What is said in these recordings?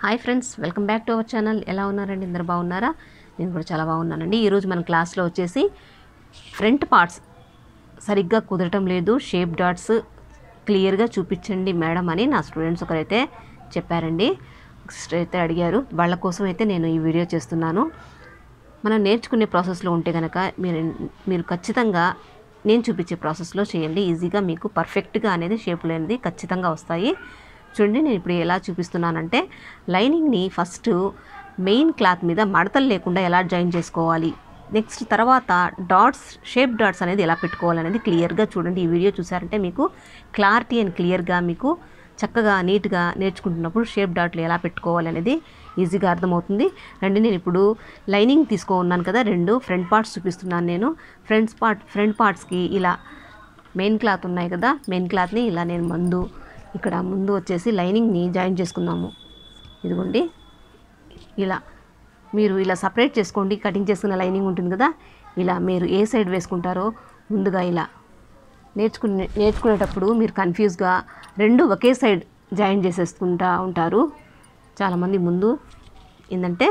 hi friends welcome back to our channel ఎలా ఉన్నారండి అందరు బాగున్నారా నేను కూడా చాలా బాగున్నానండి ఈరోజు మన క్లాస్లో వచ్చేసి ఫ్రంట్ పార్ట్స్ సరిగ్గా కుదరటం లేదు షేప్ డాట్స్ క్లియర్గా చూపించండి మేడం అని నా స్టూడెంట్స్ ఒకరైతే చెప్పారండి సిస్టర్ అయితే అడిగారు వాళ్ళ కోసం అయితే నేను ఈ వీడియో చేస్తున్నాను మనం నేర్చుకునే ప్రాసెస్లో ఉంటే కనుక మీరు మీరు ఖచ్చితంగా నేను చూపించే ప్రాసెస్లో చేయండి ఈజీగా మీకు పర్ఫెక్ట్గా అనేది షేపులు అనేది ఖచ్చితంగా వస్తాయి చూడండి నేను ఇప్పుడు ఎలా చూపిస్తున్నానంటే లైనింగ్ని ఫస్ట్ మెయిన్ క్లాత్ మీద మడతలు లేకుండా ఎలా జాయిన్ చేసుకోవాలి నెక్స్ట్ తర్వాత డాట్స్ షేప్ డాట్స్ అనేది ఎలా పెట్టుకోవాలనేది క్లియర్గా చూడండి ఈ వీడియో చూసారంటే మీకు క్లారిటీ అండ్ క్లియర్గా మీకు చక్కగా నీట్గా నేర్చుకుంటున్నప్పుడు షేప్ డాట్లు ఎలా పెట్టుకోవాలి అనేది ఈజీగా అర్థమవుతుంది రండి నేను ఇప్పుడు లైనింగ్ తీసుకో ఉన్నాను కదా రెండు ఫ్రంట్ పార్ట్స్ చూపిస్తున్నాను నేను ఫ్రంట్ పార్ట్ ఫ్రంట్ పార్ట్స్కి ఇలా మెయిన్ క్లాత్ ఉన్నాయి కదా మెయిన్ క్లాత్ని ఇలా నేను ముందు ఇక్కడ ముందు వచ్చేసి లైనింగ్ని జాయిన్ చేసుకుందాము ఇదిగోండి ఇలా మీరు ఇలా సపరేట్ చేసుకోండి కటింగ్ చేసుకున్న లైనింగ్ ఉంటుంది కదా ఇలా మీరు ఏ సైడ్ వేసుకుంటారో ముందుగా ఇలా నేర్చుకునే నేర్చుకునేటప్పుడు మీరు కన్ఫ్యూజ్గా రెండు ఒకే సైడ్ జాయిన్ చేసేసుకుంటా ఉంటారు చాలామంది ముందు ఏంటంటే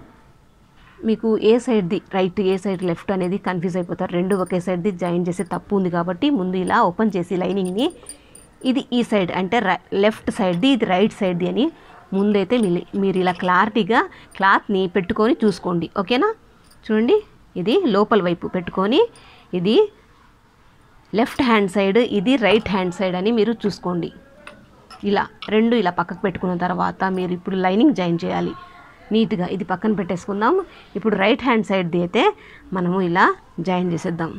మీకు ఏ సైడ్ది రైట్ ఏ సైడ్ లెఫ్ట్ అనేది కన్ఫ్యూజ్ అయిపోతారు రెండు ఒకే సైడ్ది జాయిన్ చేసే తప్పు ఉంది కాబట్టి ముందు ఇలా ఓపెన్ చేసి లైనింగ్ని ఇది ఈ సైడ్ అంటే లెఫ్ట్ సైడ్ది ఇది రైట్ సైడ్ది అని ముందైతే మీ- మీరు ఇలా క్లారిటీగా క్లాత్ని పెట్టుకొని చూసుకోండి ఓకేనా చూడండి ఇది లోపల వైపు పెట్టుకొని ఇది లెఫ్ట్ హ్యాండ్ సైడ్ ఇది రైట్ హ్యాండ్ సైడ్ అని మీరు చూసుకోండి ఇలా రెండు ఇలా పక్కకు పెట్టుకున్న తర్వాత మీరు ఇప్పుడు లైనింగ్ జాయిన్ చేయాలి నీట్గా ఇది పక్కన పెట్టేసుకుందాం ఇప్పుడు రైట్ హ్యాండ్ సైడ్ది అయితే మనము ఇలా జాయిన్ చేసేద్దాం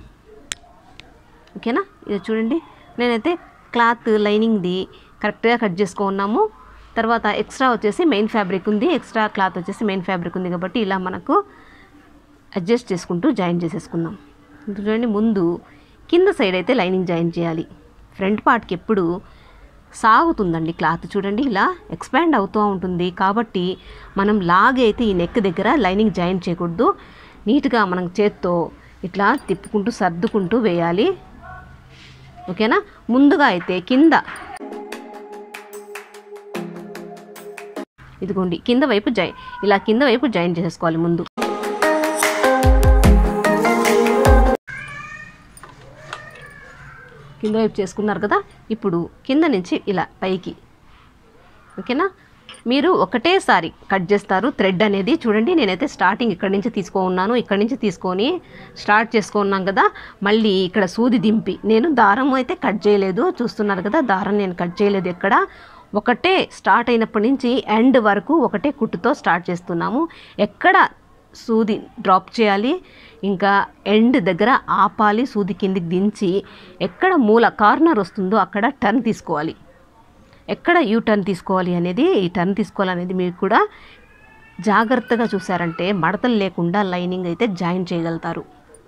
ఓకేనా ఇది చూడండి నేనైతే క్లాత్ లైనింగ్ది కరెక్ట్గా కట్ చేసుకున్నాము తర్వాత ఎక్స్ట్రా వచ్చేసి మెయిన్ ఫ్యాబ్రిక్ ఉంది ఎక్స్ట్రా క్లాత్ వచ్చేసి మెయిన్ ఫ్యాబ్రిక్ ఉంది కాబట్టి ఇలా మనకు అడ్జస్ట్ చేసుకుంటూ జాయిన్ చేసేసుకుందాం ఇప్పుడు చూడండి ముందు కింద సైడ్ అయితే లైనింగ్ జాయిన్ చేయాలి ఫ్రంట్ పార్ట్కి ఎప్పుడు సాగుతుందండి క్లాత్ చూడండి ఇలా ఎక్స్పాండ్ అవుతూ ఉంటుంది కాబట్టి మనం లాగే అయితే ఈ నెక్ దగ్గర లైనింగ్ జాయిన్ చేయకూడదు నీట్గా మనం చేత్తో ఇట్లా తిప్పుకుంటూ సర్దుకుంటూ వేయాలి ఓకేనా ముందుగా అయితే కింద ఇదిగోండి కింద వైపు జాయిన్ ఇలా కింద వైపు జాయిన్ చేసేసుకోవాలి ముందు కింద వైపు చేసుకున్నారు కదా ఇప్పుడు కింద నుంచి ఇలా పైకి ఓకేనా మీరు ఒకటేసారి కట్ చేస్తారు థ్రెడ్ అనేది చూడండి నేనైతే స్టార్టింగ్ ఇక్కడ నుంచి తీసుకో ఉన్నాను ఇక్కడ నుంచి తీసుకొని స్టార్ట్ చేసుకున్నాం కదా మళ్ళీ ఇక్కడ సూది దింపి నేను దారం అయితే కట్ చేయలేదు చూస్తున్నారు కదా దారం నేను కట్ చేయలేదు ఎక్కడ ఒకటే స్టార్ట్ అయినప్పటి నుంచి ఎండ్ వరకు ఒకటే కుట్టుతో స్టార్ట్ చేస్తున్నాము ఎక్కడ సూది డ్రాప్ చేయాలి ఇంకా ఎండ్ దగ్గర ఆపాలి సూది కిందికి దించి ఎక్కడ మూల కార్నర్ వస్తుందో అక్కడ టర్న్ తీసుకోవాలి ఎక్కడ యూ టర్న్ తీసుకోవాలి అనేది ఈ టర్న్ తీసుకోవాలనేది మీరు కూడా జాగ్రత్తగా చూసారంటే మడతలు లేకుండా లైనింగ్ అయితే జాయిన్ చేయగలుగుతారు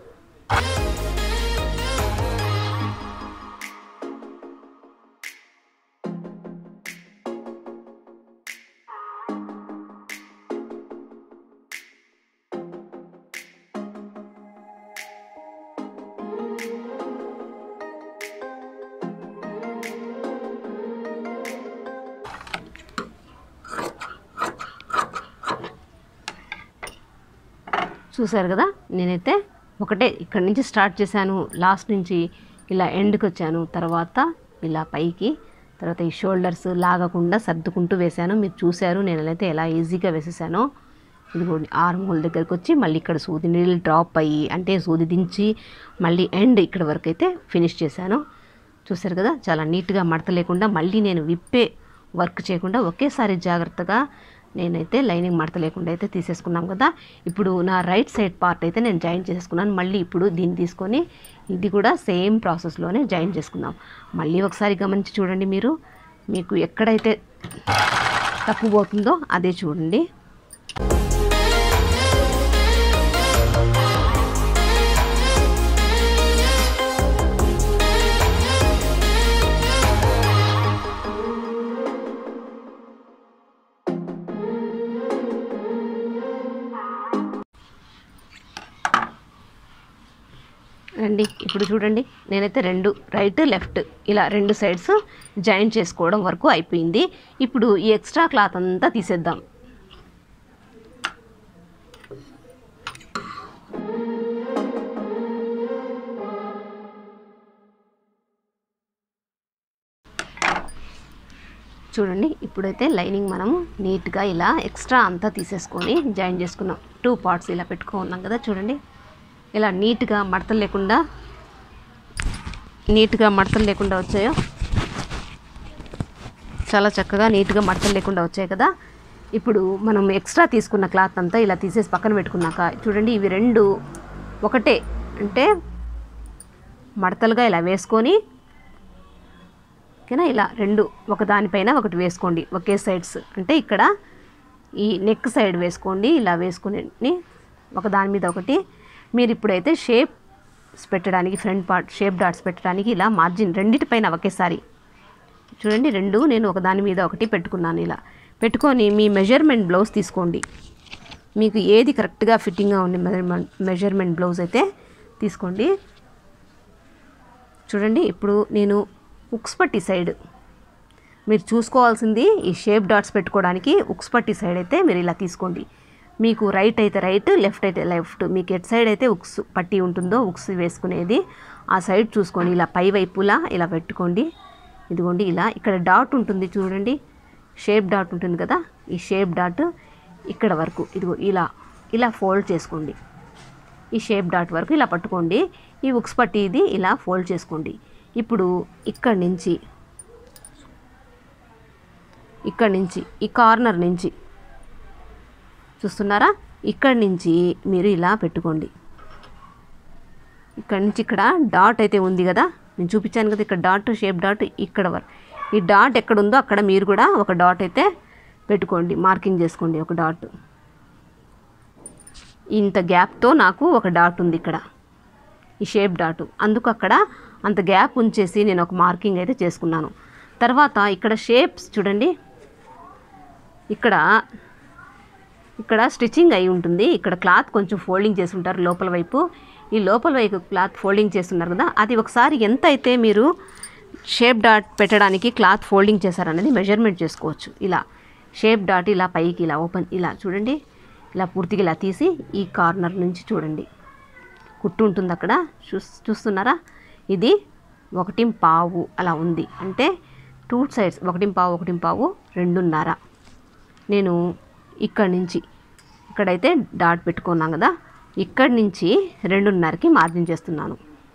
చూసారు కదా నేనైతే ఒకటే ఇక్కడ నుంచి స్టార్ట్ చేశాను లాస్ట్ నుంచి ఇలా ఎండ్కి వచ్చాను తర్వాత ఇలా పైకి తర్వాత ఈ షోల్డర్స్ లాగకుండా సర్దుకుంటూ వేశాను మీరు చూశారు నేనైతే ఎలా ఈజీగా వేసేసానో ఇదిగోండి ఆర్మ్ హోల్ దగ్గరికి వచ్చి మళ్ళీ ఇక్కడ సూది నీళ్ళు డ్రాప్ అయ్యి అంటే సూది దించి మళ్ళీ ఎండ్ ఇక్కడ వరకు అయితే ఫినిష్ చేశాను చూసారు కదా చాలా నీట్గా మడత లేకుండా మళ్ళీ నేను విప్పే వర్క్ చేయకుండా ఒకేసారి జాగ్రత్తగా నేనైతే లైనింగ్ మడత లేకుండా అయితే తీసేసుకున్నాం కదా ఇప్పుడు నా రైట్ సైడ్ పార్ట్ అయితే నేను జాయిన్ చేసుకున్నాను మళ్ళీ ఇప్పుడు దీన్ని తీసుకొని ఇది కూడా సేమ్ ప్రాసెస్లోనే జాయిన్ చేసుకుందాం మళ్ళీ ఒకసారి గమనించి చూడండి మీరు మీకు ఎక్కడైతే తప్పు పోతుందో అదే చూడండి రండి ఇప్పుడు చూడండి నేనైతే రెండు రైట్ లెఫ్ట్ ఇలా రెండు సైడ్స్ జాయిన్ చేసుకోవడం వరకు అయిపోయింది ఇప్పుడు ఈ ఎక్స్ట్రా క్లాత్ అంతా తీసేద్దాం చూడండి ఇప్పుడైతే లైనింగ్ మనము నీట్గా ఇలా ఎక్స్ట్రా అంతా తీసేసుకొని జాయిన్ చేసుకున్నాం టూ పార్ట్స్ ఇలా పెట్టుకున్నాం కదా చూడండి ఇలా నీట్గా మడతలు లేకుండా నీట్గా మడతలు లేకుండా వచ్చాయో చాలా చక్కగా నీట్గా మడతలు లేకుండా వచ్చాయి కదా ఇప్పుడు మనం ఎక్స్ట్రా తీసుకున్న క్లాత్ అంతా ఇలా తీసేసి పక్కన పెట్టుకున్నాక చూడండి ఇవి రెండు ఒకటే అంటే మడతలుగా ఇలా వేసుకొని ఓకేనా ఇలా రెండు ఒక దానిపైన ఒకటి వేసుకోండి ఒకే సైడ్స్ అంటే ఇక్కడ ఈ నెక్ సైడ్ వేసుకోండి ఇలా వేసుకుని ఒక దాని మీద ఒకటి మీరు ఇప్పుడైతే షేప్స్ పెట్టడానికి ఫ్రంట్ పార్ట్ షేప్ డాట్స్ పెట్టడానికి ఇలా మార్జిన్ రెండిటిపైన ఒకేసారి చూడండి రెండు నేను ఒక దాని మీద ఒకటి పెట్టుకున్నాను ఇలా పెట్టుకొని మీ మెజర్మెంట్ బ్లౌజ్ తీసుకోండి మీకు ఏది కరెక్ట్గా ఫిట్టింగ్గా ఉండే మెజర్మెంట్ మెజర్మెంట్ బ్లౌజ్ అయితే తీసుకోండి చూడండి ఇప్పుడు నేను ఉక్స్ పట్టి సైడ్ మీరు చూసుకోవాల్సింది ఈ షేప్ డాట్స్ పెట్టుకోవడానికి ఉక్స్ పట్టి సైడ్ అయితే మీరు ఇలా తీసుకోండి మీకు రైట్ అయితే రైట్ లెఫ్ట్ అయితే లెఫ్ట్ మీకు ఎట్ సైడ్ అయితే ఉక్స్ పట్టి ఉంటుందో ఉక్స్ వేసుకునేది ఆ సైడ్ చూసుకోండి ఇలా పై వైపులా ఇలా పెట్టుకోండి ఇదిగోండి ఇలా ఇక్కడ డాట్ ఉంటుంది చూడండి షేప్ డాట్ ఉంటుంది కదా ఈ షేప్ డాట్ ఇక్కడ వరకు ఇదిగో ఇలా ఇలా ఫోల్డ్ చేసుకోండి ఈ షేప్ డాట్ వరకు ఇలా పట్టుకోండి ఈ ఉక్స్ పట్టి ఇది ఇలా ఫోల్డ్ చేసుకోండి ఇప్పుడు ఇక్కడి నుంచి ఇక్కడి నుంచి ఈ కార్నర్ నుంచి చూస్తున్నారా ఇక్కడి నుంచి మీరు ఇలా పెట్టుకోండి ఇక్కడి నుంచి ఇక్కడ డాట్ అయితే ఉంది కదా నేను చూపించాను కదా ఇక్కడ డాట్ షేప్ డాట్ ఇక్కడ వరకు ఈ డాట్ ఎక్కడ ఉందో అక్కడ మీరు కూడా ఒక డాట్ అయితే పెట్టుకోండి మార్కింగ్ చేసుకోండి ఒక డాట్ ఇంత గ్యాప్తో నాకు ఒక డాట్ ఉంది ఇక్కడ ఈ షేప్ డాట్ అందుకు అక్కడ అంత గ్యాప్ ఉంచేసి నేను ఒక మార్కింగ్ అయితే చేసుకున్నాను తర్వాత ఇక్కడ షేప్స్ చూడండి ఇక్కడ ఇక్కడ స్టిచ్చింగ్ అయి ఉంటుంది ఇక్కడ క్లాత్ కొంచెం ఫోల్డింగ్ చేసి ఉంటారు లోపల వైపు ఈ లోపల వైపు క్లాత్ ఫోల్డింగ్ చేస్తున్నారు కదా అది ఒకసారి ఎంత అయితే మీరు షేప్ డాట్ పెట్టడానికి క్లాత్ ఫోల్డింగ్ చేశారనేది మెజర్మెంట్ చేసుకోవచ్చు ఇలా షేప్ డాట్ ఇలా పైకి ఇలా ఓపెన్ ఇలా చూడండి ఇలా పూర్తిగా ఇలా తీసి ఈ కార్నర్ నుంచి చూడండి కుట్టు ఉంటుంది అక్కడ చూ చూస్తున్నారా ఇది ఒకటి పావు అలా ఉంది అంటే టూ సైడ్స్ ఒకటి పావు ఒకటి పావు రెండున్నర నేను ఇక్కడి నుంచి ఇక్కడైతే డాట్ పెట్టుకున్నాం కదా ఇక్కడి నుంచి రెండున్నరకి మార్జిన్ చేస్తున్నాను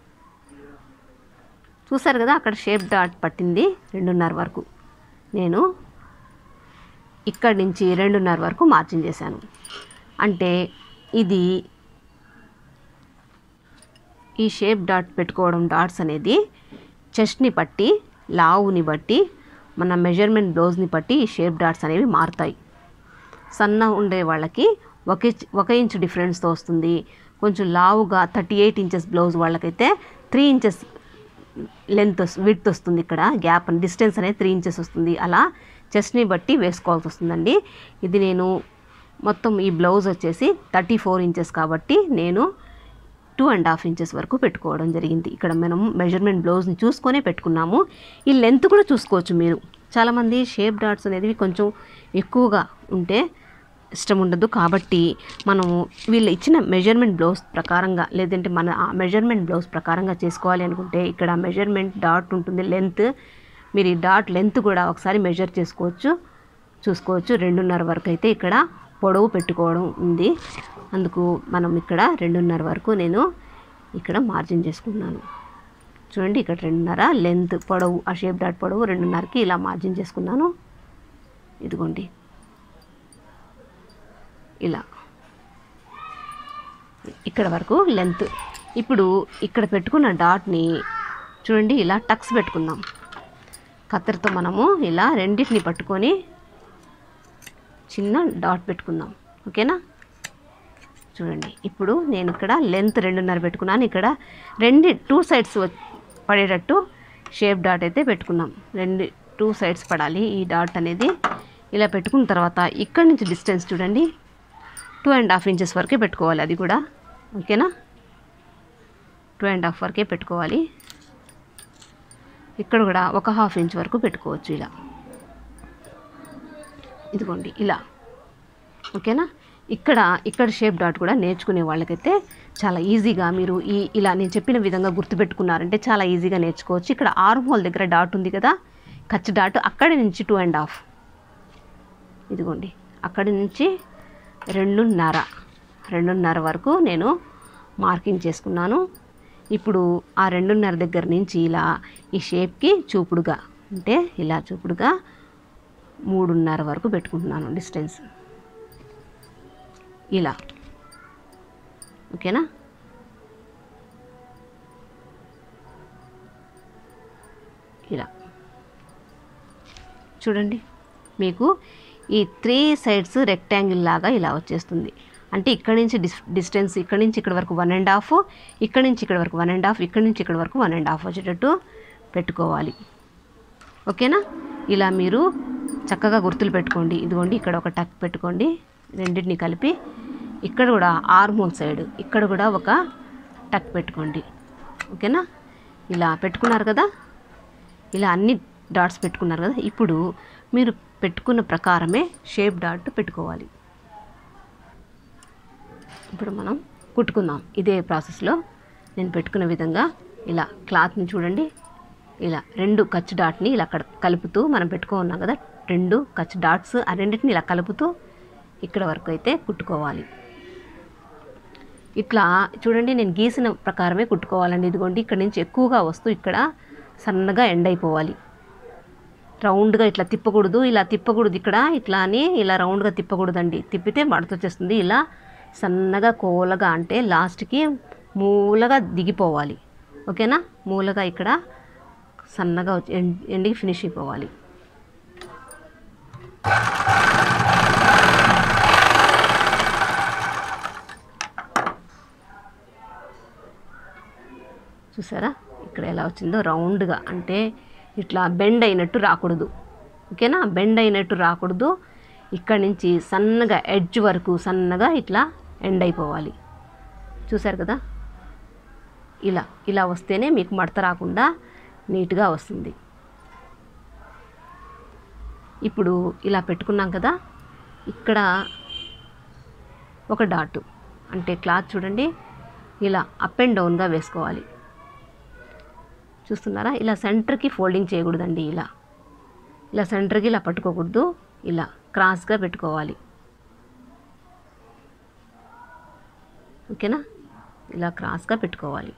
చూసారు కదా అక్కడ షేప్ డాట్ పట్టింది రెండున్నర వరకు నేను ఇక్కడి నుంచి రెండున్నర వరకు మార్జిన్ చేశాను అంటే ఇది ఈ షేప్ డాట్ పెట్టుకోవడం డాట్స్ అనేది చెస్ట్ని బట్టి లావుని బట్టి మన మెజర్మెంట్ బ్లౌజ్ని బట్టి ఈ షేప్ డాట్స్ అనేవి మారుతాయి సన్న ఉండే వాళ్ళకి ఒక ఇంచ్- ఒక ఇంచ్ డిఫరెన్స్తో వస్తుంది కొంచెం లావుగా థర్టీ ఎయిట్ ఇంచెస్ బ్లౌజ్ వాళ్ళకైతే త్రీ ఇంచెస్ లెంత్ విడ్త్ వస్తుంది ఇక్కడ గ్యాప్ డిస్టెన్స్ అనేది త్రీ ఇంచెస్ వస్తుంది అలా చెస్ట్ని బట్టి వేసుకోవాల్సి వస్తుందండి ఇది నేను మొత్తం ఈ బ్లౌజ్ వచ్చేసి థర్టీ ఫోర్ ఇంచెస్ కాబట్టి నేను టూ అండ్ హాఫ్ ఇంచెస్ వరకు పెట్టుకోవడం జరిగింది ఇక్కడ మనం మెజర్మెంట్ బ్లౌజ్ని చూసుకొనే పెట్టుకున్నాము ఈ లెంత్ కూడా చూసుకోవచ్చు మీరు చాలామంది షేప్ డాట్స్ అనేది కొంచెం ఎక్కువగా ఉంటే ఇష్టం ఉండదు కాబట్టి మనము వీళ్ళు ఇచ్చిన మెజర్మెంట్ బ్లౌజ్ ప్రకారంగా లేదంటే మన ఆ మెజర్మెంట్ బ్లౌజ్ ప్రకారంగా చేసుకోవాలి అనుకుంటే ఇక్కడ మెజర్మెంట్ డాట్ ఉంటుంది లెంత్ మీరు ఈ డాట్ లెంత్ కూడా ఒకసారి మెజర్ చేసుకోవచ్చు చూసుకోవచ్చు రెండున్నర వరకు అయితే ఇక్కడ పొడవు పెట్టుకోవడం ఉంది అందుకు మనం ఇక్కడ రెండున్నర వరకు నేను ఇక్కడ మార్జిన్ చేసుకున్నాను చూడండి ఇక్కడ రెండున్నర లెంత్ పొడవు ఆ షేప్ డాట్ పొడవు రెండున్నరకి ఇలా మార్జిన్ చేసుకున్నాను ఇదిగోండి ఇలా ఇక్కడ వరకు లెంత్ ఇప్పుడు ఇక్కడ పెట్టుకున్న డాట్ని చూడండి ఇలా టక్స్ పెట్టుకుందాం కత్తెరతో మనము ఇలా రెండింటిని పట్టుకొని చిన్న డాట్ పెట్టుకుందాం ఓకేనా చూడండి ఇప్పుడు నేను ఇక్కడ లెంత్ రెండున్నర పెట్టుకున్నాను ఇక్కడ రెండు టూ సైడ్స్ పడేటట్టు షేప్ డాట్ అయితే పెట్టుకున్నాం రెండు టూ సైడ్స్ పడాలి ఈ డాట్ అనేది ఇలా పెట్టుకున్న తర్వాత ఇక్కడి నుంచి డిస్టెన్స్ చూడండి టూ అండ్ హాఫ్ ఇంచెస్ వరకే పెట్టుకోవాలి అది కూడా ఓకేనా టూ అండ్ హాఫ్ వరకే పెట్టుకోవాలి ఇక్కడ కూడా ఒక హాఫ్ ఇంచ్ వరకు పెట్టుకోవచ్చు ఇలా ఇదిగోండి ఇలా ఓకేనా ఇక్కడ ఇక్కడ షేప్ డాట్ కూడా నేర్చుకునే వాళ్ళకైతే చాలా ఈజీగా మీరు ఈ ఇలా నేను చెప్పిన విధంగా గుర్తుపెట్టుకున్నారంటే చాలా ఈజీగా నేర్చుకోవచ్చు ఇక్కడ ఆర్మ్ హోల్ దగ్గర డాట్ ఉంది కదా ఖర్చు డాట్ అక్కడి నుంచి టూ అండ్ హాఫ్ ఇదిగోండి అక్కడి నుంచి రెండున్నర రెండున్నర వరకు నేను మార్కింగ్ చేసుకున్నాను ఇప్పుడు ఆ రెండున్నర దగ్గర నుంచి ఇలా ఈ షేప్కి చూపుడుగా అంటే ఇలా చూపుడుగా మూడున్నర వరకు పెట్టుకుంటున్నాను డిస్టెన్స్ ఇలా ఓకేనా ఇలా చూడండి మీకు ఈ త్రీ సైడ్స్ రెక్టాంగిల్ లాగా ఇలా వచ్చేస్తుంది అంటే ఇక్కడి నుంచి డిస్ డిస్టెన్స్ ఇక్కడి నుంచి ఇక్కడ వరకు వన్ అండ్ హాఫ్ ఇక్కడి నుంచి ఇక్కడ వరకు వన్ అండ్ హాఫ్ ఇక్కడి నుంచి ఇక్కడ వరకు వన్ అండ్ హాఫ్ వచ్చేటట్టు పెట్టుకోవాలి ఓకేనా ఇలా మీరు చక్కగా గుర్తులు పెట్టుకోండి ఇదిగోండి ఇక్కడ ఒక టక్ పెట్టుకోండి రెండింటిని కలిపి ఇక్కడ కూడా ఆర్మోల్ సైడ్ ఇక్కడ కూడా ఒక టక్ పెట్టుకోండి ఓకేనా ఇలా పెట్టుకున్నారు కదా ఇలా అన్ని డాట్స్ పెట్టుకున్నారు కదా ఇప్పుడు మీరు పెట్టుకున్న ప్రకారమే షేప్ డాట్ పెట్టుకోవాలి ఇప్పుడు మనం కుట్టుకుందాం ఇదే ప్రాసెస్లో నేను పెట్టుకున్న విధంగా ఇలా క్లాత్ని చూడండి ఇలా రెండు ఖర్చు డాట్ని ఇలా కడ- కలుపుతూ మనం పెట్టుకున్నాం కదా రెండు ఖర్చు డాట్స్ ఆ రెండింటిని ఇలా కలుపుతూ ఇక్కడ వరకు అయితే కుట్టుకోవాలి ఇట్లా చూడండి నేను గీసిన ప్రకారమే కుట్టుకోవాలండి ఇదిగోండి ఇక్కడ నుంచి ఎక్కువగా వస్తూ ఇక్కడ సన్నగా ఎండ్ అయిపోవాలి రౌండ్గా ఇట్లా తిప్పకూడదు ఇలా తిప్పకూడదు ఇక్కడ ఇట్లా అని ఇలా రౌండ్గా తిప్పకూడదండి తిప్పితే మడత వచ్చేస్తుంది ఇలా సన్నగా కోలగా అంటే లాస్ట్కి మూలగా దిగిపోవాలి ఓకేనా మూలగా ఇక్కడ సన్నగా వచ్చి ఎండ్ ఎండికి ఫినిష్ అయిపోవాలి చూసారా ఇక్కడ ఎలా వచ్చిందో రౌండ్గా అంటే ఇట్లా బెండ్ అయినట్టు రాకూడదు ఓకేనా బెండ్ అయినట్టు రాకూడదు ఇక్కడ నుంచి సన్నగా ఎడ్జ్ వరకు సన్నగా ఇట్లా ఎండ్ అయిపోవాలి చూసారు కదా ఇలా ఇలా వస్తేనే మీకు మడత రాకుండా నీట్గా వస్తుంది ఇప్పుడు ఇలా పెట్టుకున్నాం కదా ఇక్కడ ఒక డాటు అంటే క్లాత్ చూడండి ఇలా అప్ అండ్ డౌన్గా వేసుకోవాలి చూస్తున్నారా ఇలా సెంటర్కి ఫోల్డింగ్ చేయకూడదండి ఇలా ఇలా సెంటర్కి ఇలా పట్టుకోకూడదు ఇలా క్రాస్గా పెట్టుకోవాలి ఓకేనా ఇలా క్రాస్గా పెట్టుకోవాలి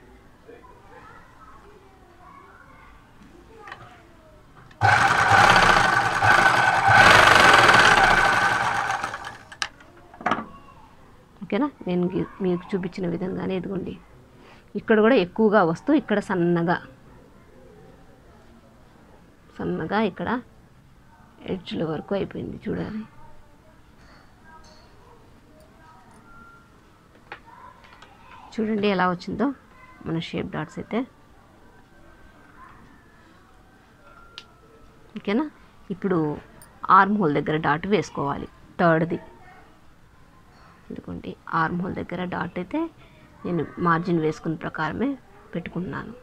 ఓకేనా నేను గి- మీకు చూపించిన విధంగానే ఇదిగోండి ఇక్కడ కూడా ఎక్కువగా వస్తూ ఇక్కడ సన్నగా సన్నగా ఇక్కడ ఎడ్జ్ల వరకు అయిపోయింది చూడాలి చూడండి ఎలా వచ్చిందో మన షేప్ డాట్స్ అయితే ఓకేనా ఇప్పుడు ఆర్మ్ హోల్ దగ్గర డాట్ వేసుకోవాలి థర్డ్ది ఎందుకంటే ఆర్మ్ హోల్ దగ్గర డాట్ అయితే నేను మార్జిన్ వేసుకున్న ప్రకారమే పెట్టుకున్నాను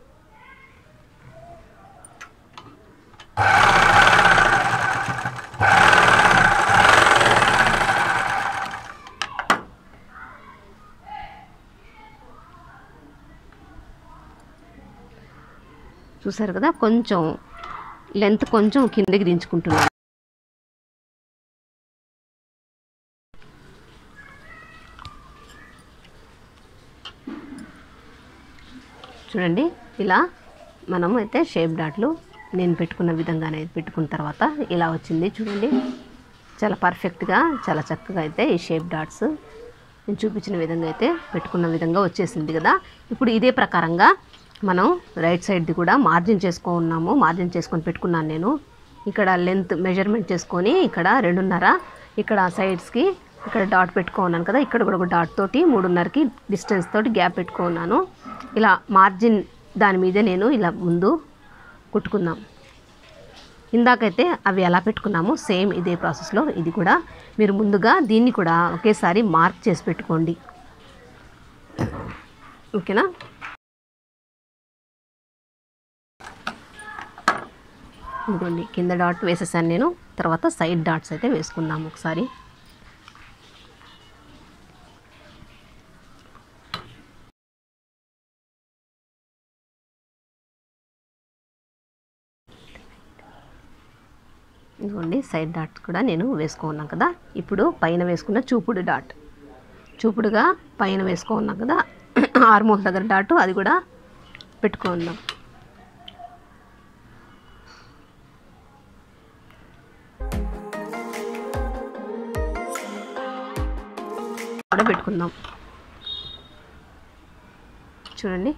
చూసారు కదా కొంచెం లెంత్ కొంచెం కిందకి దించుకుంటున్నాను చూడండి ఇలా మనం అయితే షేప్ డాట్లు నేను పెట్టుకున్న విధంగానే పెట్టుకున్న తర్వాత ఇలా వచ్చింది చూడండి చాలా పర్ఫెక్ట్గా చాలా చక్కగా అయితే ఈ షేప్ డాట్స్ నేను చూపించిన విధంగా అయితే పెట్టుకున్న విధంగా వచ్చేసింది కదా ఇప్పుడు ఇదే ప్రకారంగా మనం రైట్ సైడ్ది కూడా మార్జిన్ చేసుకున్నాము మార్జిన్ చేసుకొని పెట్టుకున్నాను నేను ఇక్కడ లెంత్ మెజర్మెంట్ చేసుకొని ఇక్కడ రెండున్నర ఇక్కడ సైడ్స్కి ఇక్కడ డాట్ పెట్టుకున్నాను కదా ఇక్కడ కూడా ఒక డాట్ తోటి మూడున్నరకి డిస్టెన్స్ తోటి గ్యాప్ పెట్టుకున్నాను ఇలా మార్జిన్ దాని మీద నేను ఇలా ముందు కుట్టుకుందాం ఇందాకైతే అవి ఎలా పెట్టుకున్నామో సేమ్ ఇదే ప్రాసెస్లో ఇది కూడా మీరు ముందుగా దీన్ని కూడా ఒకేసారి మార్క్ చేసి పెట్టుకోండి ఓకేనా ఇదిగోండి కింద డాట్ వేసేసాను నేను తర్వాత సైడ్ డాట్స్ అయితే వేసుకుందాం ఒకసారి ఇదిగోండి సైడ్ డాట్ కూడా నేను వేసుకున్నాం కదా ఇప్పుడు పైన వేసుకున్న చూపుడు డాట్ చూపుడుగా పైన వేసుకున్నాం కదా ఆర్మోల్ దగ్గర డాట్ అది కూడా పెట్టుకుందాం కూడా పెట్టుకుందాం చూడండి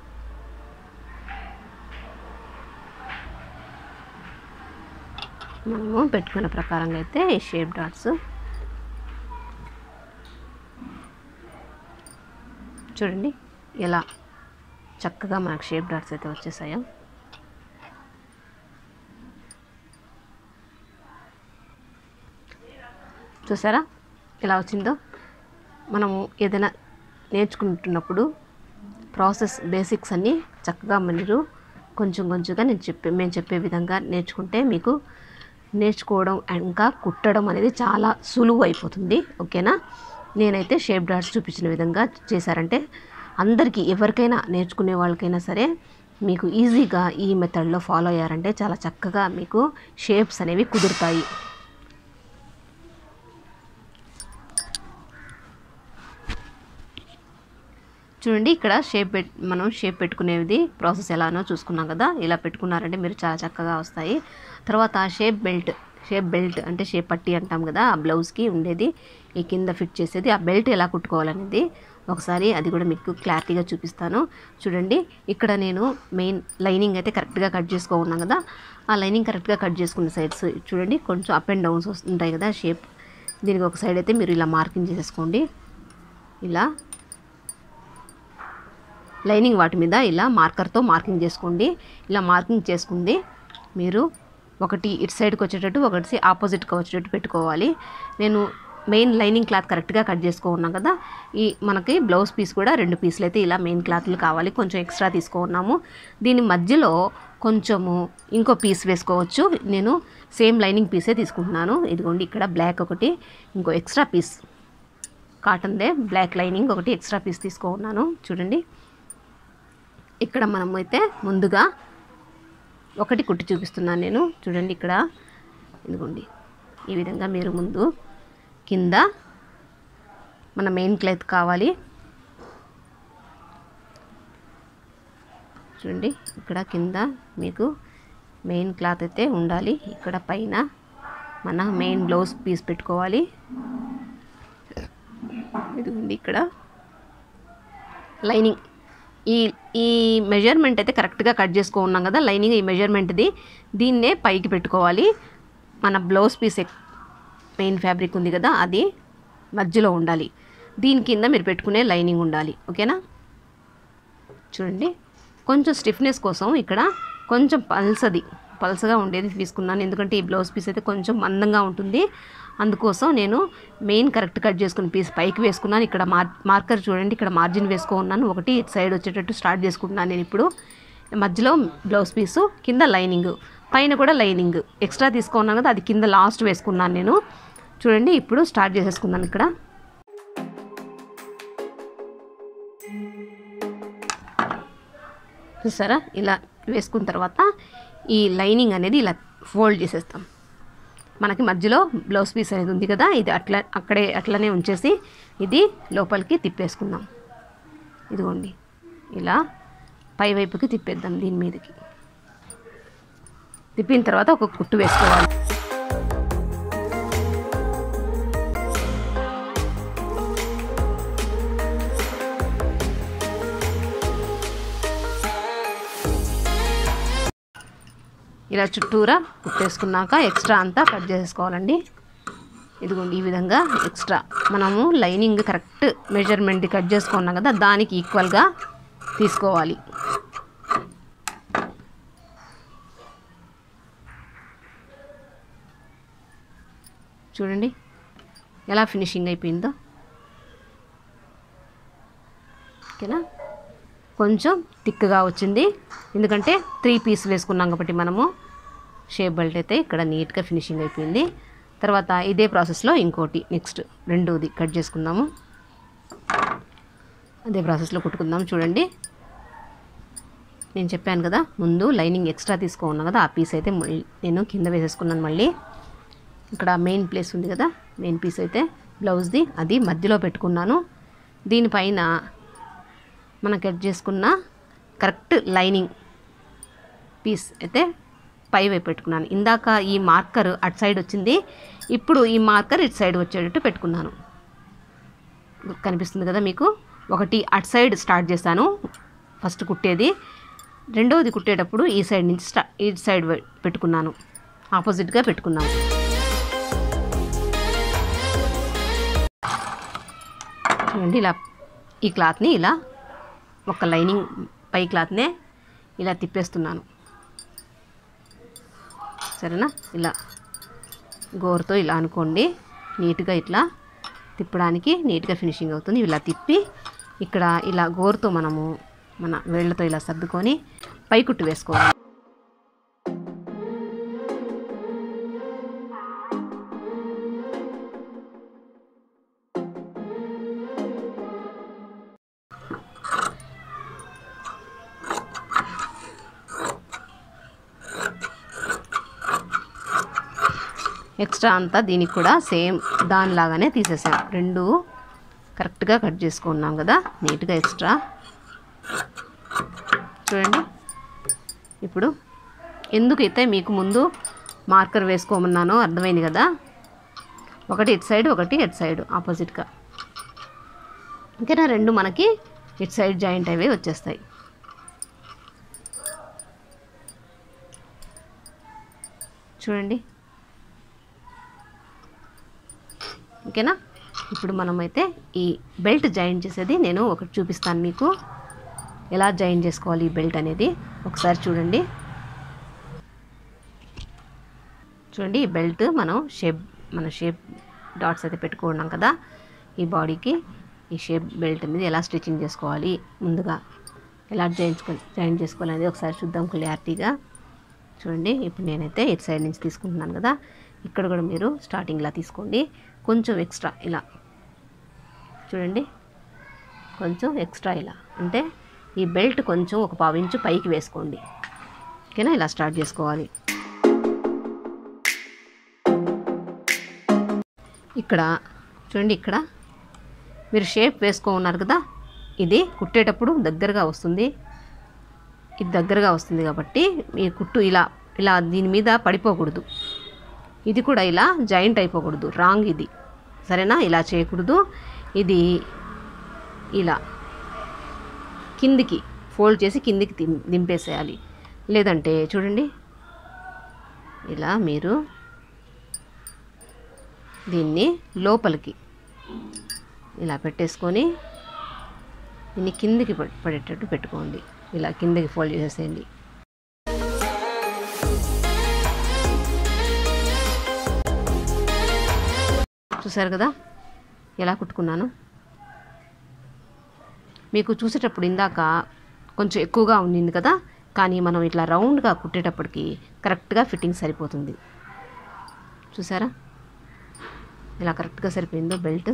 మనము పెట్టుకున్న ప్రకారంగా అయితే ఈ షేప్ డాట్స్ చూడండి ఎలా చక్కగా మనకు షేప్ డాట్స్ అయితే వచ్చేసాయో చూసారా ఎలా వచ్చిందో మనము ఏదైనా నేర్చుకుంటున్నప్పుడు ప్రాసెస్ బేసిక్స్ అన్నీ చక్కగా మీరు కొంచెం కొంచెంగా నేను చెప్పే మేము చెప్పే విధంగా నేర్చుకుంటే మీకు నేర్చుకోవడం ఇంకా కుట్టడం అనేది చాలా సులువు అయిపోతుంది ఓకేనా నేనైతే షేప్ డాట్స్ చూపించిన విధంగా చేశారంటే అందరికీ ఎవరికైనా నేర్చుకునే వాళ్ళకైనా సరే మీకు ఈజీగా ఈ మెథడ్లో ఫాలో అయ్యారంటే చాలా చక్కగా మీకు షేప్స్ అనేవి కుదురుతాయి చూడండి ఇక్కడ షేప్ పెట్ మనం షేప్ పెట్టుకునేది ప్రాసెస్ ఎలానో చూసుకున్నాం కదా ఇలా పెట్టుకున్నారంటే మీరు చాలా చక్కగా వస్తాయి తర్వాత షేప్ బెల్ట్ షేప్ బెల్ట్ అంటే షేప్ పట్టి అంటాం కదా ఆ బ్లౌజ్కి ఉండేది ఈ కింద ఫిట్ చేసేది ఆ బెల్ట్ ఎలా కుట్టుకోవాలనేది ఒకసారి అది కూడా మీకు క్లారిటీగా చూపిస్తాను చూడండి ఇక్కడ నేను మెయిన్ లైనింగ్ అయితే కరెక్ట్గా కట్ చేసుకో ఉన్నాం కదా ఆ లైనింగ్ కరెక్ట్గా కట్ చేసుకున్న సైడ్స్ చూడండి కొంచెం అప్ అండ్ డౌన్స్ వస్తుంటాయి కదా షేప్ దీనికి ఒక సైడ్ అయితే మీరు ఇలా మార్కింగ్ చేసేసుకోండి ఇలా లైనింగ్ వాటి మీద ఇలా మార్కర్తో మార్కింగ్ చేసుకోండి ఇలా మార్కింగ్ చేసుకుంది మీరు ఒకటి ఇటు సైడ్కి వచ్చేటట్టు ఒకటి ఆపోజిట్గా వచ్చేటట్టు పెట్టుకోవాలి నేను మెయిన్ లైనింగ్ క్లాత్ కరెక్ట్గా కట్ చేసుకో ఉన్నాం కదా ఈ మనకి బ్లౌజ్ పీస్ కూడా రెండు పీసులు అయితే ఇలా మెయిన్ క్లాత్లు కావాలి కొంచెం ఎక్స్ట్రా తీసుకున్నాము దీని మధ్యలో కొంచెము ఇంకో పీస్ వేసుకోవచ్చు నేను సేమ్ లైనింగ్ పీసే తీసుకుంటున్నాను ఇదిగోండి ఇక్కడ బ్లాక్ ఒకటి ఇంకో ఎక్స్ట్రా పీస్ కాటన్దే బ్లాక్ లైనింగ్ ఒకటి ఎక్స్ట్రా పీస్ తీసుకో ఉన్నాను చూడండి ఇక్కడ మనం అయితే ముందుగా ఒకటి కుట్టి చూపిస్తున్నాను నేను చూడండి ఇక్కడ ఇదిగోండి ఈ విధంగా మీరు ముందు కింద మన మెయిన్ క్లాత్ కావాలి చూడండి ఇక్కడ కింద మీకు మెయిన్ క్లాత్ అయితే ఉండాలి ఇక్కడ పైన మన మెయిన్ బ్లౌజ్ పీస్ పెట్టుకోవాలి ఇదిగోండి ఇక్కడ లైనింగ్ ఈ ఈ మెజర్మెంట్ అయితే కరెక్ట్గా కట్ చేసుకో ఉన్నాం కదా లైనింగ్ ఈ మెజర్మెంట్ది దీన్నే పైకి పెట్టుకోవాలి మన బ్లౌజ్ పీస్ మెయిన్ ఫ్యాబ్రిక్ ఉంది కదా అది మధ్యలో ఉండాలి దీని కింద మీరు పెట్టుకునే లైనింగ్ ఉండాలి ఓకేనా చూడండి కొంచెం స్టిఫ్నెస్ కోసం ఇక్కడ కొంచెం పల్సది పల్సగా ఉండేది తీసుకున్నాను ఎందుకంటే ఈ బ్లౌజ్ పీస్ అయితే కొంచెం మందంగా ఉంటుంది అందుకోసం నేను మెయిన్ కరెక్ట్ కట్ చేసుకున్న పీస్ పైకి వేసుకున్నాను ఇక్కడ మార్ మార్కర్ చూడండి ఇక్కడ మార్జిన్ వేసుకో ఉన్నాను ఒకటి ఇటు సైడ్ వచ్చేటట్టు స్టార్ట్ చేసుకుంటున్నాను నేను ఇప్పుడు మధ్యలో బ్లౌజ్ పీసు కింద లైనింగ్ పైన కూడా లైనింగ్ ఎక్స్ట్రా తీసుకున్నాను కదా అది కింద లాస్ట్ వేసుకున్నాను నేను చూడండి ఇప్పుడు స్టార్ట్ చేసేసుకున్నాను ఇక్కడ చూసారా ఇలా వేసుకున్న తర్వాత ఈ లైనింగ్ అనేది ఇలా ఫోల్డ్ చేసేస్తాం మనకి మధ్యలో బ్లౌజ్ పీస్ అనేది ఉంది కదా ఇది అట్లా అక్కడే అట్లనే ఉంచేసి ఇది లోపలికి తిప్పేసుకుందాం ఇదిగోండి ఇలా పై వైపుకి తిప్పేద్దాం దీని మీదకి తిప్పిన తర్వాత ఒక కుట్టు వేసుకోవాలి ఇలా చుట్టూరా కుట్టేసుకున్నాక ఎక్స్ట్రా అంతా కట్ చేసేసుకోవాలండి ఇదిగోండి ఈ విధంగా ఎక్స్ట్రా మనము లైనింగ్ కరెక్ట్ మెజర్మెంట్ కట్ చేసుకున్నాం కదా దానికి ఈక్వల్గా తీసుకోవాలి చూడండి ఎలా ఫినిషింగ్ అయిపోయిందో ఓకేనా కొంచెం థిక్గా వచ్చింది ఎందుకంటే త్రీ పీస్ వేసుకున్నాం కాబట్టి మనము షేప్ బెల్ట్ అయితే ఇక్కడ నీట్గా ఫినిషింగ్ అయిపోయింది తర్వాత ఇదే ప్రాసెస్లో ఇంకోటి నెక్స్ట్ రెండోది కట్ చేసుకుందాము అదే ప్రాసెస్లో కుట్టుకుందాం చూడండి నేను చెప్పాను కదా ముందు లైనింగ్ ఎక్స్ట్రా తీసుకో ఉన్నా కదా ఆ పీస్ అయితే మళ్ళీ నేను కింద వేసేసుకున్నాను మళ్ళీ ఇక్కడ మెయిన్ ప్లేస్ ఉంది కదా మెయిన్ పీస్ అయితే బ్లౌజ్ది అది మధ్యలో పెట్టుకున్నాను దీనిపైన మనం కట్ చేసుకున్న కరెక్ట్ లైనింగ్ పీస్ అయితే పై వైపు పెట్టుకున్నాను ఇందాక ఈ మార్కర్ అటు సైడ్ వచ్చింది ఇప్పుడు ఈ మార్కర్ ఇటు సైడ్ వచ్చేటట్టు పెట్టుకున్నాను కనిపిస్తుంది కదా మీకు ఒకటి అటు సైడ్ స్టార్ట్ చేశాను ఫస్ట్ కుట్టేది రెండవది కుట్టేటప్పుడు ఈ సైడ్ నుంచి స్టా ఈ సైడ్ వై- పెట్టుకున్నాను ఆపోజిట్గా పెట్టుకున్నాను చూడండి ఇలా ఈ క్లాత్ని ఇలా ఒక లైనింగ్ పై క్లాత్నే ఇలా తిప్పేస్తున్నాను సరేనా ఇలా గోరుతో ఇలా అనుకోండి నీట్గా ఇట్లా తిప్పడానికి నీట్గా ఫినిషింగ్ అవుతుంది ఇలా తిప్పి ఇక్కడ ఇలా గోరుతో మనము మన వేళ్ళతో ఇలా సర్దుకొని పై కుట్టు వేసుకోవాలి ఎక్స్ట్రా అంతా దీనికి కూడా సేమ్ దానిలాగానే తీసేసాం రెండు కరెక్ట్గా కట్ చేసుకున్నాం కదా నీట్గా ఎక్స్ట్రా చూడండి ఇప్పుడు ఎందుకైతే మీకు ముందు మార్కర్ వేసుకోమన్నానో అర్థమైంది కదా ఒకటి ఇటు సైడ్ ఒకటి ఇటు సైడ్ ఆపోజిట్గా ఇంకేనా రెండు మనకి ఇటు సైడ్ జాయింట్ అవి వచ్చేస్తాయి చూడండి ఓకేనా ఇప్పుడు మనమైతే ఈ బెల్ట్ జాయిన్ చేసేది నేను ఒకటి చూపిస్తాను మీకు ఎలా జాయిన్ చేసుకోవాలి ఈ బెల్ట్ అనేది ఒకసారి చూడండి చూడండి ఈ బెల్ట్ మనం షేప్ మన షేప్ డాట్స్ అయితే పెట్టుకున్నాం కదా ఈ బాడీకి ఈ షేప్ బెల్ట్ అనేది ఎలా స్టిచ్చింగ్ చేసుకోవాలి ముందుగా ఎలా జాయిన్ జాయిన్ చేసుకోవాలి అనేది ఒకసారి చూద్దాం క్లియారిటీగా చూడండి ఇప్పుడు నేనైతే ఇటు సైడ్ నుంచి తీసుకుంటున్నాను కదా ఇక్కడ కూడా మీరు స్టార్టింగ్ ఇలా తీసుకోండి కొంచెం ఎక్స్ట్రా ఇలా చూడండి కొంచెం ఎక్స్ట్రా ఇలా అంటే ఈ బెల్ట్ కొంచెం ఒక పావు ఇంచు పైకి వేసుకోండి ఓకేనా ఇలా స్టార్ట్ చేసుకోవాలి ఇక్కడ చూడండి ఇక్కడ మీరు షేప్ వేసుకో ఉన్నారు కదా ఇది కుట్టేటప్పుడు దగ్గరగా వస్తుంది ఇది దగ్గరగా వస్తుంది కాబట్టి మీ కుట్టు ఇలా ఇలా దీని మీద పడిపోకూడదు ఇది కూడా ఇలా జాయింట్ అయిపోకూడదు రాంగ్ ఇది సరేనా ఇలా చేయకూడదు ఇది ఇలా కిందికి ఫోల్డ్ చేసి కిందికి దిం- దింపేసేయాలి లేదంటే చూడండి ఇలా మీరు దీన్ని లోపలికి ఇలా పెట్టేసుకొని దీన్ని కిందికి ప- పడేటట్టు పెట్టుకోండి ఇలా కిందకి ఫోల్డ్ చేసేసేయండి చూసారు కదా ఎలా కుట్టుకున్నాను మీకు చూసేటప్పుడు ఇందాక కొంచెం ఎక్కువగా ఉండింది కదా కానీ మనం ఇట్లా రౌండ్గా కుట్టేటప్పటికి కరెక్ట్గా ఫిట్టింగ్ సరిపోతుంది చూసారా ఇలా కరెక్ట్గా సరిపోయిందో బెల్ట్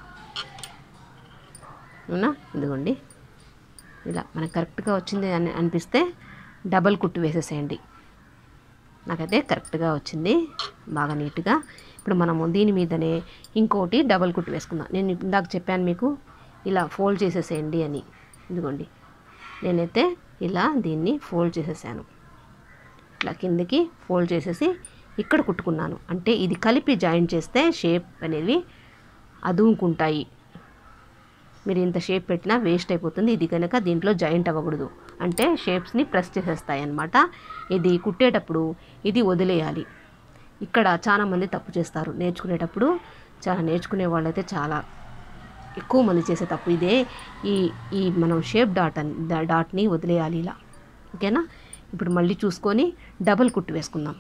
అవునా ఇదిగోండి ఇలా మనకు కరెక్ట్గా వచ్చింది అని అనిపిస్తే డబల్ కుట్టు వేసేసేయండి నాకైతే కరెక్ట్గా వచ్చింది బాగా నీట్గా ఇప్పుడు మనము దీని మీదనే ఇంకోటి డబల్ కుట్టు వేసుకుందాం నేను ఇందాక చెప్పాను మీకు ఇలా ఫోల్డ్ చేసేసేయండి అని ఇదిగోండి నేనైతే ఇలా దీన్ని ఫోల్డ్ చేసేసాను ఇట్లా కిందకి ఫోల్డ్ చేసేసి ఇక్కడ కుట్టుకున్నాను అంటే ఇది కలిపి జాయిన్ చేస్తే షేప్ అనేవి అదుముకుంటాయి మీరు ఇంత షేప్ పెట్టినా వేస్ట్ అయిపోతుంది ఇది కనుక దీంట్లో జాయింట్ అవ్వకూడదు అంటే షేప్స్ని ప్రెస్ చేసేస్తాయి అన్నమాట ఇది కుట్టేటప్పుడు ఇది వదిలేయాలి ఇక్కడ చాలా మంది తప్పు చేస్తారు నేర్చుకునేటప్పుడు చాలా నేర్చుకునే వాళ్ళైతే చాలా ఎక్కువ మంది చేసే తప్పు ఇదే ఈ ఈ మనం షేప్ డాట్ అని డా- డాట్ని వదిలేయాలి ఇలా ఓకేనా ఇప్పుడు మళ్ళీ చూసుకొని డబల్ కుట్టు వేసుకుందాం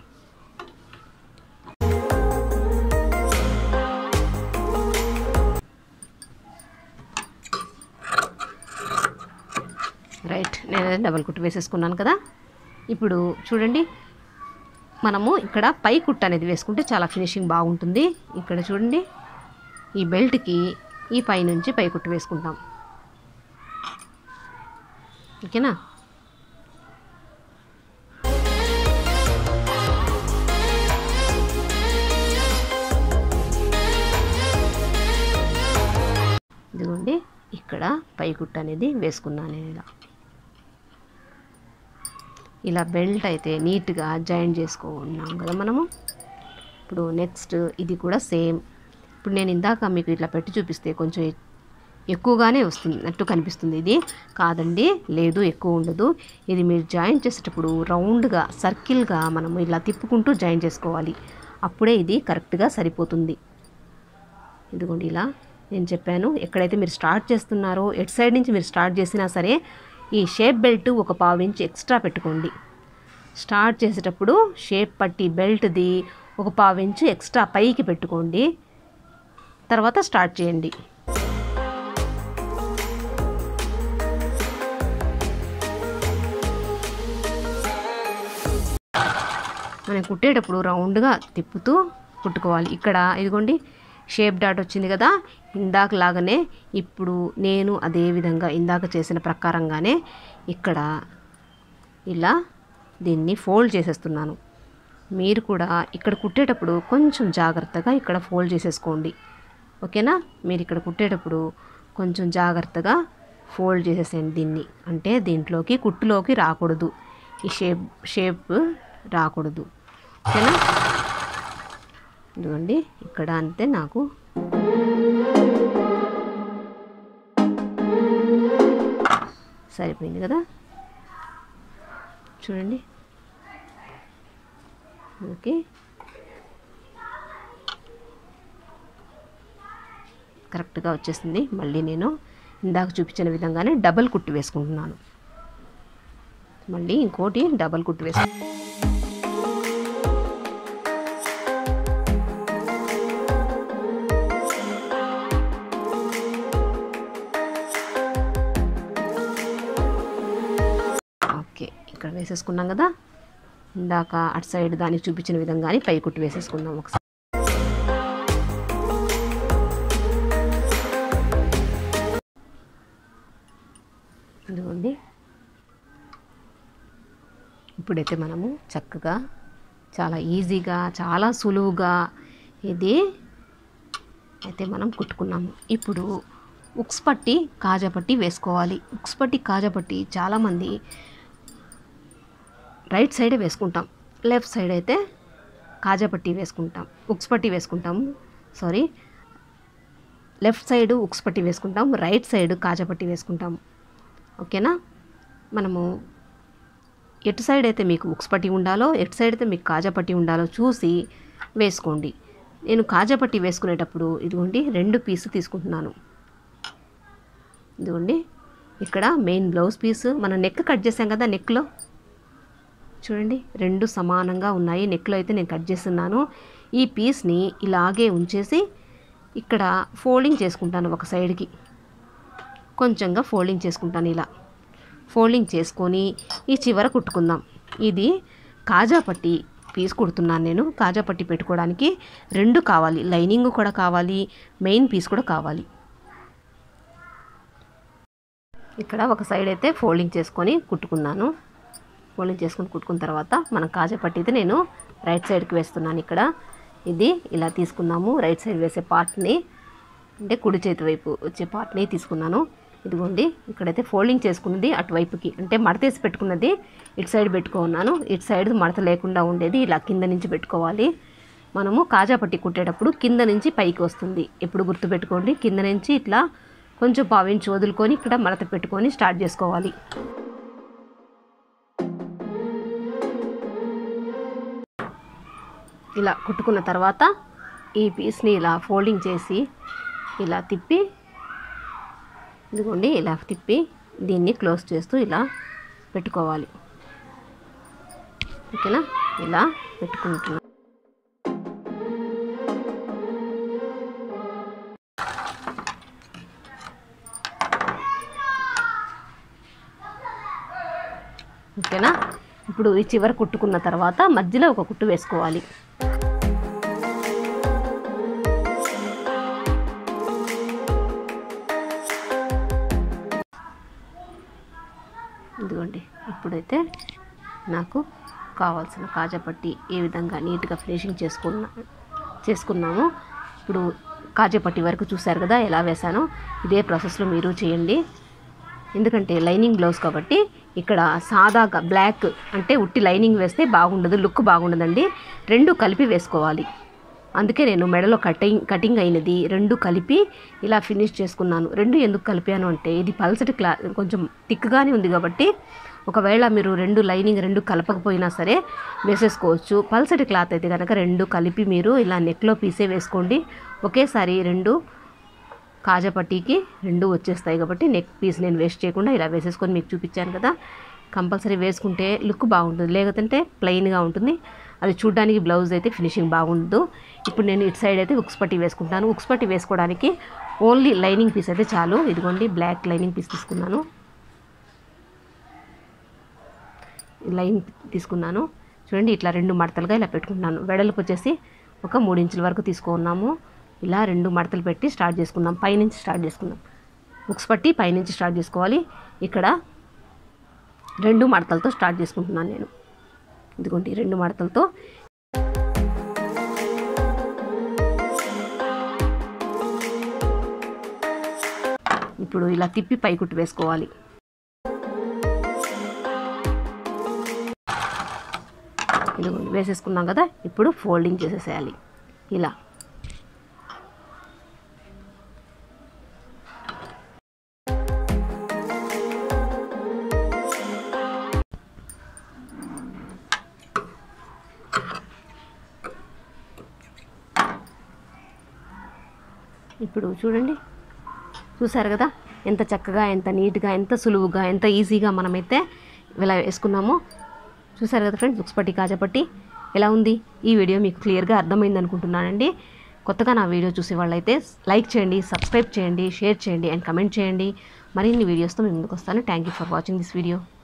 రైట్ నేను డబల్ కుట్టు వేసేసుకున్నాను కదా ఇప్పుడు చూడండి మనము ఇక్కడ పై కుట్టు అనేది వేసుకుంటే చాలా ఫినిషింగ్ బాగుంటుంది ఇక్కడ చూడండి ఈ బెల్ట్కి ఈ పై నుంచి పై కుట్టు వేసుకుంటాం ఓకేనా ఇదిగోండి ఇక్కడ పై కుట్టు అనేది వేసుకున్నాను నేను ఇలా ఇలా బెల్ట్ అయితే నీట్గా జాయింట్ చేసుకున్నాం కదా మనము ఇప్పుడు నెక్స్ట్ ఇది కూడా సేమ్ ఇప్పుడు నేను ఇందాక మీకు ఇట్లా పెట్టి చూపిస్తే కొంచెం ఎ- ఎక్కువగానే వస్తుంది అట్టు కనిపిస్తుంది ఇది కాదండి లేదు ఎక్కువ ఉండదు ఇది మీరు జాయిన్ చేసేటప్పుడు రౌండ్గా సర్కిల్గా మనము ఇలా తిప్పుకుంటూ జాయిన్ చేసుకోవాలి అప్పుడే ఇది కరెక్ట్గా సరిపోతుంది ఇదిగోండి ఇలా నేను చెప్పాను ఎక్కడైతే మీరు స్టార్ట్ చేస్తున్నారో ఎటు సైడ్ నుంచి మీరు స్టార్ట్ చేసినా సరే ఈ షేప్ బెల్ట్ ఒక పావు ఇంచ్ ఎక్స్ట్రా పెట్టుకోండి స్టార్ట్ చేసేటప్పుడు షేప్ పట్టి బెల్ట్ది ఒక పావు ఇంచు ఎక్స్ట్రా పైకి పెట్టుకోండి తర్వాత స్టార్ట్ చేయండి మనం కుట్టేటప్పుడు రౌండ్గా తిప్పుతూ కుట్టుకోవాలి ఇక్కడ ఇదిగోండి షేప్ డాట్ వచ్చింది కదా ఇందాక లాగానే ఇప్పుడు నేను అదే విధంగా ఇందాక చేసిన ప్రకారంగానే ఇక్కడ ఇలా దీన్ని ఫోల్డ్ చేసేస్తున్నాను మీరు కూడా ఇక్కడ కుట్టేటప్పుడు కొంచెం జాగ్రత్తగా ఇక్కడ ఫోల్డ్ చేసేసుకోండి ఓకేనా మీరు ఇక్కడ కుట్టేటప్పుడు కొంచెం జాగ్రత్తగా ఫోల్డ్ చేసేసేయండి దీన్ని అంటే దీంట్లోకి కుట్టులోకి రాకూడదు ఈ షేప్ షేప్ రాకూడదు ఓకేనా ఇదిగోండి ఇక్కడ అంతే నాకు సరిపోయింది కదా చూడండి ఓకే కరెక్ట్గా వచ్చేసింది మళ్ళీ నేను ఇందాక చూపించిన విధంగానే డబల్ కుట్టు వేసుకుంటున్నాను మళ్ళీ ఇంకోటి డబల్ కుట్టు వేసు ఓకే ఇక్కడ వేసేసుకున్నాం కదా ఇందాక అటు సైడ్ దానికి చూపించిన విధంగానే పై కుట్టు వేసేసుకుందాం ఒకసారి ఇదిగోండి ఇప్పుడైతే మనము చక్కగా చాలా ఈజీగా చాలా సులువుగా ఇది అయితే మనం కుట్టుకున్నాము ఇప్పుడు ఉక్స్ పట్టి కాజా పట్టి వేసుకోవాలి ఉక్స్ పట్టి కాజా పట్టి చాలామంది రైట్ సైడే వేసుకుంటాం లెఫ్ట్ సైడ్ అయితే కాజా పట్టి వేసుకుంటాం ఉక్స్ పట్టి వేసుకుంటాము సారీ లెఫ్ట్ సైడ్ ఉక్స్ పట్టి వేసుకుంటాం రైట్ సైడ్ కాజా పట్టి వేసుకుంటాం ఓకేనా మనము ఎటు సైడ్ అయితే మీకు ఉక్స్ పట్టి ఉండాలో ఎటు సైడ్ అయితే మీకు కాజా పట్టి ఉండాలో చూసి వేసుకోండి నేను కాజా పట్టి వేసుకునేటప్పుడు ఇదిగోండి రెండు పీసు తీసుకుంటున్నాను ఇదిగోండి ఇక్కడ మెయిన్ బ్లౌజ్ పీస్ మనం నెక్ కట్ చేసాం కదా నెక్లో చూడండి రెండు సమానంగా ఉన్నాయి నెక్లో అయితే నేను కట్ చేస్తున్నాను ఈ పీస్ని ఇలాగే ఉంచేసి ఇక్కడ ఫోల్డింగ్ చేసుకుంటాను ఒక సైడ్కి కొంచెంగా ఫోల్డింగ్ చేసుకుంటాను ఇలా ఫోల్డింగ్ చేసుకొని ఈ చివర కుట్టుకుందాం ఇది కాజా పట్టి పీస్ కుడుతున్నాను నేను కాజా పట్టి పెట్టుకోవడానికి రెండు కావాలి లైనింగ్ కూడా కావాలి మెయిన్ పీస్ కూడా కావాలి ఇక్కడ ఒక సైడ్ అయితే ఫోల్డింగ్ చేసుకొని కుట్టుకున్నాను ఫోల్డింగ్ చేసుకొని కుట్టుకున్న తర్వాత మనం కాజా పట్టి అయితే నేను రైట్ సైడ్కి వేస్తున్నాను ఇక్కడ ఇది ఇలా తీసుకున్నాము రైట్ సైడ్ వేసే పార్ట్ని అంటే కుడి చేతి వైపు వచ్చే పార్ట్ని తీసుకున్నాను ఇదిగోండి ఇక్కడైతే ఫోల్డింగ్ చేసుకున్నది అటువైపుకి అంటే మడతేసి పెట్టుకున్నది ఇటు సైడ్ పెట్టుకున్నాను ఇటు సైడ్ మడత లేకుండా ఉండేది ఇలా కింద నుంచి పెట్టుకోవాలి మనము కాజా పట్టి కుట్టేటప్పుడు కింద నుంచి పైకి వస్తుంది ఎప్పుడు గుర్తుపెట్టుకోండి కింద నుంచి ఇట్లా కొంచెం పావించి వదులుకొని ఇక్కడ మడత పెట్టుకొని స్టార్ట్ చేసుకోవాలి ఇలా కుట్టుకున్న తర్వాత ఈ పీస్ని ఇలా ఫోల్డింగ్ చేసి ఇలా తిప్పి ఇదిగోండి ఇలా తిప్పి దీన్ని క్లోజ్ చేస్తూ ఇలా పెట్టుకోవాలి ఓకేనా ఇలా పెట్టుకుంటున్నాం ఓకేనా ఇప్పుడు ఈ చివర కుట్టుకున్న తర్వాత మధ్యలో ఒక కుట్టు వేసుకోవాలి ఇదిగోండి ఇప్పుడైతే నాకు కావాల్సిన కాజా పట్టి ఏ విధంగా నీట్గా ఫినిషింగ్ చేసుకున్నా చేసుకున్నాము ఇప్పుడు కాజేపట్టి వరకు చూశారు కదా ఎలా వేశానో ఇదే ప్రాసెస్లో మీరు చేయండి ఎందుకంటే లైనింగ్ బ్లౌజ్ కాబట్టి ఇక్కడ సాదాగా బ్లాక్ అంటే ఉట్టి లైనింగ్ వేస్తే బాగుండదు లుక్ బాగుండదండి రెండు కలిపి వేసుకోవాలి అందుకే నేను మెడలో కటింగ్ కటింగ్ అయినది రెండు కలిపి ఇలా ఫినిష్ చేసుకున్నాను రెండు ఎందుకు కలిపాను అంటే ఇది పల్సటి క్లా కొంచెం థిక్గానే ఉంది కాబట్టి ఒకవేళ మీరు రెండు లైనింగ్ రెండు కలపకపోయినా సరే వేసేసుకోవచ్చు పల్సటి క్లాత్ అయితే కనుక రెండు కలిపి మీరు ఇలా నెక్లో పీసే వేసుకోండి ఒకేసారి రెండు కాజాపట్టీకి రెండు వచ్చేస్తాయి కాబట్టి నెక్ పీస్ నేను వేస్ట్ చేయకుండా ఇలా వేసేసుకొని మీకు చూపించాను కదా కంపల్సరీ వేసుకుంటే లుక్ బాగుంటుంది లేకపోతే ప్లెయిన్గా ఉంటుంది అది చూడడానికి బ్లౌజ్ అయితే ఫినిషింగ్ బాగుండదు ఇప్పుడు నేను ఇటు సైడ్ అయితే ఉక్స్ పట్టి వేసుకుంటాను ఉక్స్ పట్టి వేసుకోవడానికి ఓన్లీ లైనింగ్ పీస్ అయితే చాలు ఇదిగోండి బ్లాక్ లైనింగ్ పీస్ తీసుకున్నాను లైన్ తీసుకున్నాను చూడండి ఇట్లా రెండు మడతలుగా ఇలా పెట్టుకుంటున్నాను వెడల్పు వచ్చేసి ఒక మూడు ఇంచుల వరకు తీసుకున్నాము ఇలా రెండు మడతలు పెట్టి స్టార్ట్ చేసుకుందాం పైనుంచి స్టార్ట్ చేసుకుందాం బుక్స్ పట్టి పైనుంచి స్టార్ట్ చేసుకోవాలి ఇక్కడ రెండు మడతలతో స్టార్ట్ చేసుకుంటున్నాను నేను ఇదిగోండి రెండు మడతలతో ఇప్పుడు ఇలా తిప్పి పైకుట్టు వేసుకోవాలి ఇదిగోండి వేసేసుకున్నాం కదా ఇప్పుడు ఫోల్డింగ్ చేసేసేయాలి ఇలా ఇప్పుడు చూడండి చూసారు కదా ఎంత చక్కగా ఎంత నీట్గా ఎంత సులువుగా ఎంత ఈజీగా మనమైతే ఇలా వేసుకున్నామో చూసారు కదా ఫ్రెండ్స్ బుక్స్ పట్టి కాజపట్టి ఎలా ఉంది ఈ వీడియో మీకు క్లియర్గా అర్థమైంది అనుకుంటున్నానండి కొత్తగా నా వీడియో చూసే వాళ్ళైతే లైక్ చేయండి సబ్స్క్రైబ్ చేయండి షేర్ చేయండి అండ్ కమెంట్ చేయండి మరిన్ని వీడియోస్తో మేము ముందుకు వస్తాను thank you for watching this video